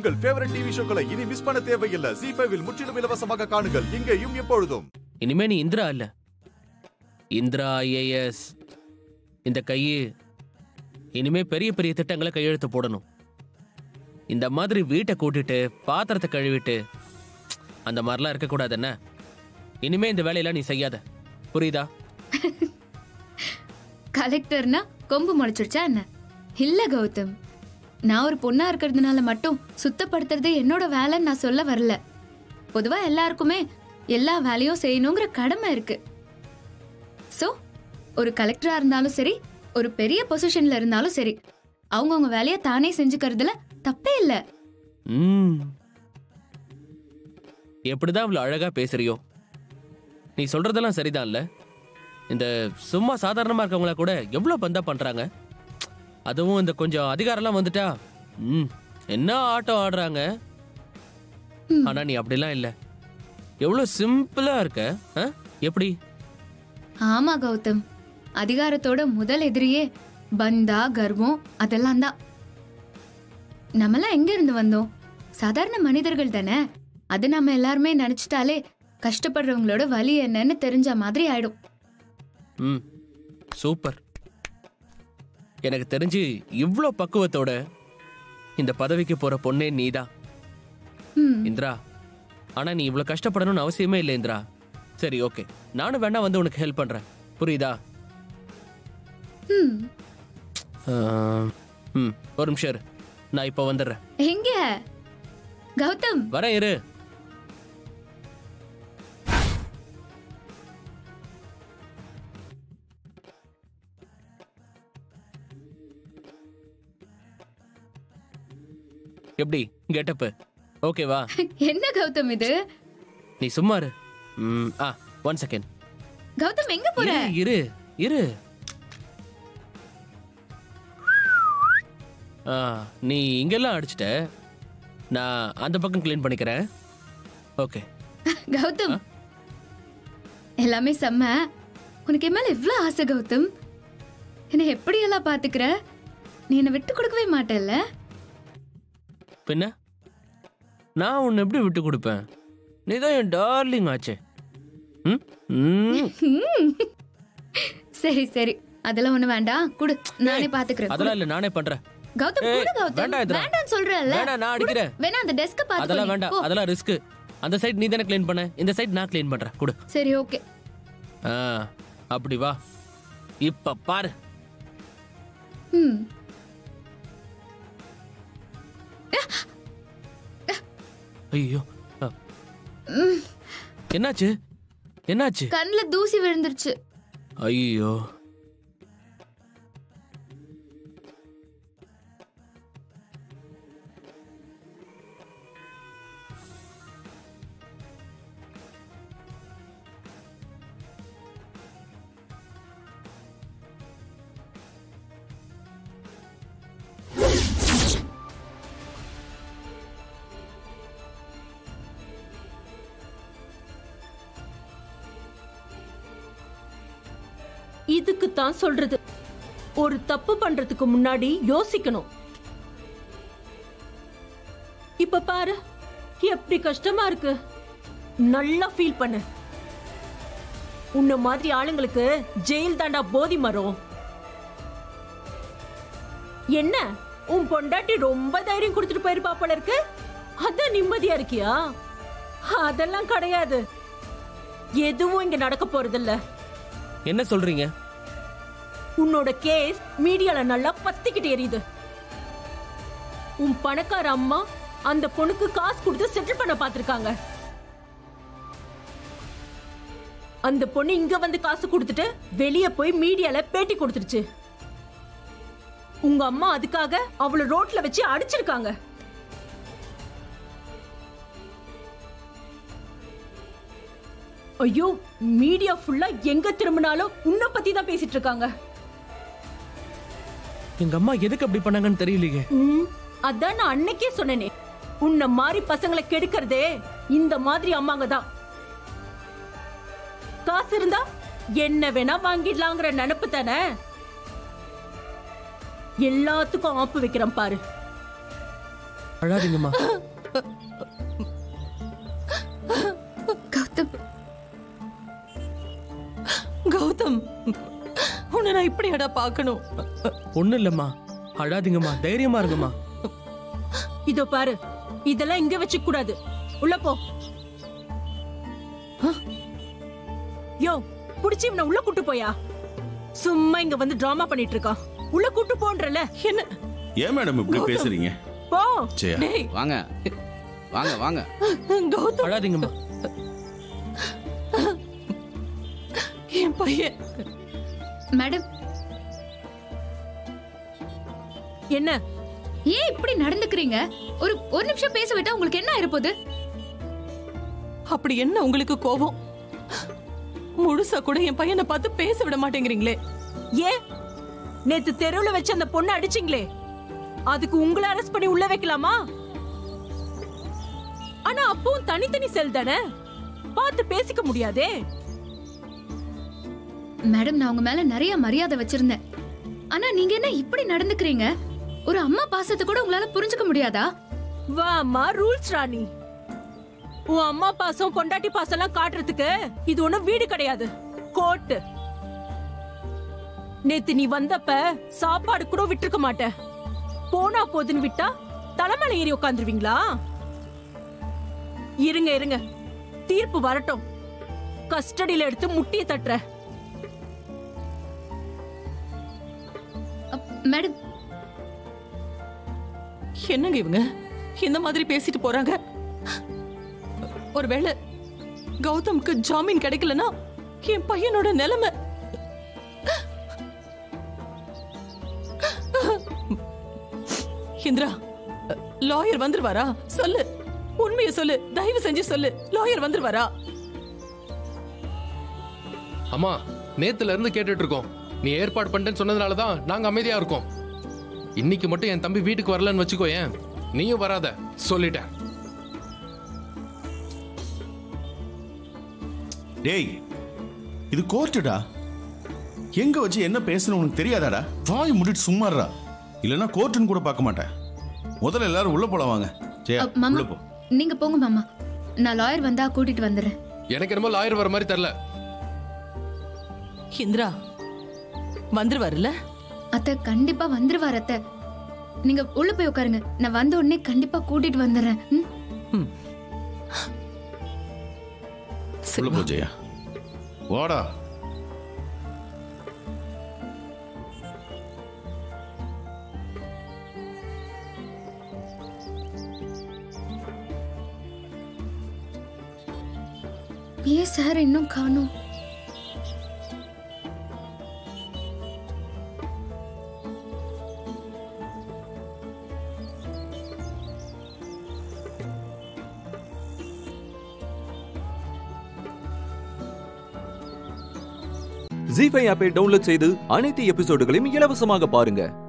உங்கள் favourite TV ஷோக்களை இனி miss பண்ண தேவையில்லை ஜி ஃபைவில் முற்றிலும் இலவசமாக காணுங்கள் இங்கேயும் எப்பொழுதும் இனிமே நீ இந்திரா இல்ல இந்திரா ஐஏஎஸ் இந்த கையு இனிமே பெரிய பெரிய திட்டங்களை கையெழுத்து போடணும் இந்த மாதிரி வீட்டை கூட்டிட்டு பாத்திரத்தை கழுவிட்டு அந்த மாதிரிலாம் இருக்கக்கூடாது என்ன இனிமே இந்த வேலையெல்லாம் நீ செய்யாத புரியுதா கலெக்டர்னா கொம்பு முளைச்சிருச்சா என்ன இல்ல கௌதம் நான் ஒரு பொண்ணா இருக்கிறதுனால மட்டும் சுத்தப்படுத்துறது என்னோட வேலைன்னு நான் சொல்ல வரல பொதுவா எல்லாருக்குமே எல்லா வேலையும் செய்யணுங்கிற கடமை இருக்கு சோ ஒரு கலெக்டரா இருந்தாலும் சரி ஒரு பெரிய பொசிஷன்ல இருந்தாலும் சரி அவங்கவுங்க வேலையை தானே செஞ்சுக்கிறதுல தப்பே இல்ல ம் எப்படிதான் இவ்வளவு அழகா பேசுறியோ நீ சொல்றதெல்லாம் சரிதான்ல இந்த சும்மா சாதாரணமா இருக்கவங்கள கூட எவ்வளவு பந்தா பண்றாங்க அதுவும் இந்த கொஞ்சம் அதிகாரம்லாம் வந்துட்டா ம் என்ன ஆட்டம் ஆடுறாங்க ஆனா நீ அப்படிலாம் இல்ல எவ்வளவு சிம்பிளா இருக்க ஆ? எப்படி ஆமா கௌதம் அதிகாரத்தோட முதல் எதிரியே பந்தா கர்வம் அதெல்லாம் தான் நம்மலாம் எங்க இருந்து வந்தோம் சாதாரண மனிதர்கள் தானே அது நம்ம எல்லாருமே நினைச்சிட்டாலே கஷ்டப்படுறவங்களோட வலி என்னன்னு தெரிஞ்ச மாதிரி ஆயிடும் ம் சூப்பர் எனக்கு தெரிஞ்சு இவ்ளோ பக்குவத்தோட இந்த பதவிக்கு போற பொண்ணே நீதான் ம், இந்திரா ஆனா நீ இவ்வளவு கஷ்டப்படணும்னு அவசியமே இல்லை இந்திரா சரி ஓகே நானும் வேணா வந்து உனக்கு ஹெல்ப் பண்றேன் புரியுதா ம். ஆஹ், ம் ஒரு நிமிஷம் இரு நான் இப்போ வந்துடுறேன் எங்க கௌதம் வரேன் இரு எப்படி கெட்டப்பு ஓகேவா என்ன கௌதம் இது நீ சும்மா இரு ம், ஆ ஒன் செகண்ட் கௌதம் எங்க போற இரு இரு ஆ நீ இங்கெல்லாம் அடிச்சிட்ட நான் அந்த பக்கம் க்ளீன் பண்ணிக்கிறேன் ஓகே கௌதம் எல்லாமே செம்ம உனக்கு என் மேல எவ்வளவு ஆசை கௌதம் என்னை எப்படி எல்லாம் பாத்துக்கிற நீ என்னை விட்டு கொடுக்கவே மாட்டல்ல பின்ன நான் உன்னை எப்படி விட்டு கொடுப்பேன் நீ தான் என் டார்லிங் ஆச்சே ம் ம் ஹம். சரி சரி அதெல்லாம் ஒண்ணு வேண்டாம் குடு நானே பாத்துக்கிறேன் அதெல்லாம் இல்லை நானே பண்றேன் கௌதம் ஏய், குடு கௌதம் வேண்டாம் இதுடா. வேண்டாம் சொல்றல வேணாம் நான் அடிக்கிறேன் வேணா அந்த டெஸ்க அதெல்லாம் பாத்து வேண்டாம் அதெல்லாம் ரிஸ்க் அந்த சைடு நீ தானே க்ளீன் பண்ண இந்த சைடு நான் க்ளீன் பண்றேன் கொடு சரி ஓகே ஆ அப்படி வா இப்ப பாரு ம் ஐயோ அ. என்னாச்சு என்னாச்சு கண்ணுல தூசி விழுந்துருச்சு ஐயோ இதுக்கு தான் சொல்றது ஒரு தப்பு பண்றதுக்கு முன்னாடி யோசிக்கணும் இப்ப பாரு எப்படி கஷ்டமா இருக்கு நல்லா ஃபீல் பண்ணு உன்ன மாதிரி ஆளுங்களுக்கு ஜெயில் தாண்டா போதி மரம் என்ன உன் பொண்டாட்டி ரொம்ப தைரியம் கொடுத்துட்டு போயிருப்பா போல இருக்கு அதான் நிம்மதியா இருக்கியா அதெல்லாம் கிடையாது எதுவும் இங்க நடக்க போறதில்ல என்ன சொல்றீங்க உன்னோட கேஸ் மீடியால நல்லா பத்திக்கிட்டு எரியுது உன் பணக்கார அம்மா அந்த பொண்ணுக்கு காசு கொடுத்து செட்டில் பண்ண பாத்திருக்காங்க அந்த பொண்ணு இங்க வந்து காசு கொடுத்துட்டு வெளிய போய் மீடியால பேட்டி கொடுத்துருச்சு உங்க அம்மா அதுக்காக அவளை ரோட்ல வச்சு அடிச்சிருக்காங்க ஐயோ மீடியா ஃபுல்லா எங்க திரும்பினாலும் உன்னை பத்தி தான் பேசிட்டு இருக்காங்க எங்க அம்மா எதுக்கு அப்படி பண்ணாங்கன்னு தெரியலையே ம், அதான் நான் அன்னைக்கே சொன்னேனே உன்னை மாதிரி பசங்களை கெடுக்கிறதே இந்த மாதிரி அம்மாங்க தான் காசு இருந்தா என்ன வேணா வாங்கிடலாங்கிற நினைப்பு தானே எல்லாத்துக்கும் ஆப்பு வைக்கிறேன் பாரு அழாதீங்கம்மா கௌதம் கௌதம் உன்னை நான் இப்படியாடா பார்க்கணும் ஒண்ணும் இல்லம்மா அழாதீங்கம்மா தைரியமா இருங்கம்மா இதோ பாரு இதெல்லாம் இங்க வச்சுக்க கூடாது உள்ள போ யோ புடிச்சு இவனை உள்ள கூட்டு போயா சும்மா இங்க வந்து டிராமா பண்ணிட்டு இருக்கான் உள்ள கூட்டு போன்றல என்ன ஏன் மேடம் இப்படி பேசுறீங்க போ ஜெயா டேய் வாங்க வாங்க வாங்க கௌதம் அழாதீங்கம்மா என் பையன் மேடம் என்ன ஏன் இப்படி நடந்துக்கிறீங்க ஒரு ஒரு நிமிஷம் பேச விட்டா உங்களுக்கு என்ன இருப்போது அப்படி என்ன உங்களுக்கு கோபம் முழுசா கூட என் பையனை பார்த்து பேச விட மாட்டேங்கிறீங்களே ஏன் நேத்து தெருவுல வச்சு அந்த பொண்ணை அடிச்சிங்களே அதுக்கு உங்களை அரெஸ்ட் பண்ணி உள்ள வைக்கலாமா ஆனா அப்பவும் தனித்தனி செல் தானே பார்த்து பேசிக்க முடியாதே மேடம் நான் உங்க மேல நிறைய மரியாதை வச்சிருந்தேன் ஆனா நீங்க என்ன இப்படி நடந்துக்கிறீங்க ஒரு அம்மா பாசத்தை கூட உங்களால புரிஞ்சுக்க முடியாதா வா அம்மா ரூல்ஸ் ராணி உன் அம்மா பாசம் பொண்டாட்டி பாசம் எல்லாம் காட்டுறதுக்கு இது ஒண்ணும் வீடு கிடையாது கோர்ட்டு நேத்து நீ வந்தப்ப சாப்பாடு கூட விட்டுருக்க மாட்ட போனா போதுன்னு விட்டா தலைமையில ஏறி உட்காந்துருவீங்களா இருங்க இருங்க தீர்ப்பு வரட்டும் கஸ்டடியில எடுத்து முட்டிய தட்டுற அப், மேடம் என்னங்க இவங்க இந்த மாதிரி பேசிட்டு போறாங்க ஒருவேளை கௌதம்க்கு ஜாமீன் கிடைக்கலனா என் பையனோட நிலைமை இந்திரா லாயர் வந்துருவாரா சொல்லு உண்மையை சொல்லு தயவு செஞ்சு சொல்லு லாயர் வந்துருவாரா அம்மா நேத்துல இருந்து கேட்டுட்டு இருக்கோம் நீ ஏற்பாடு பண்ணிட்டேன்னு சொன்னதுனால தான் நாங்க அமைதியா இருக்கோம் இன்னைக்கு மட்டும் என் தம்பி வீட்டுக்கு வரலன்னு வச்சுக்கோ ஏன் நீயும் வராத சொல்லிட்டேன் டேய் இது கோர்ட்டுடா எங்க வச்சு என்ன பேசணும் உனக்கு தெரியாதாடா வாய் முடிட்டு சும்மாடுறா இல்லைன்னா கோர்ட்டுன்னு கூட பார்க்க மாட்டேன் முதல்ல எல்லாரும் உள்ள போலாம் வாங்க ஜெயா அப், மாமா உள்ள போ நீங்க போங்க மாமா நான் லாயர் வந்தா கூட்டிட்டு வந்துடுறேன் எனக்கு என்னமோ லாயர் வர மாதிரி தெரியல இந்திரா வந்துருவாருல்ல அத்தை கண்டிப்பா வந்துருவார் அத்தை நீங்க உள்ள போய் உட்காருங்க நான் வந்த உடனே கண்டிப்பா கூட்டிட்டு வந்துடுறேன் ம்? உள்ள போ ஜெயா வாடா ஏன் சார் இன்னும் காணோம் ஜி ஃபைவ் ஆப்பை டவுன்லோட் செய்து அனைத்து எபிசோடுகளையும் இலவசமாக பாருங்க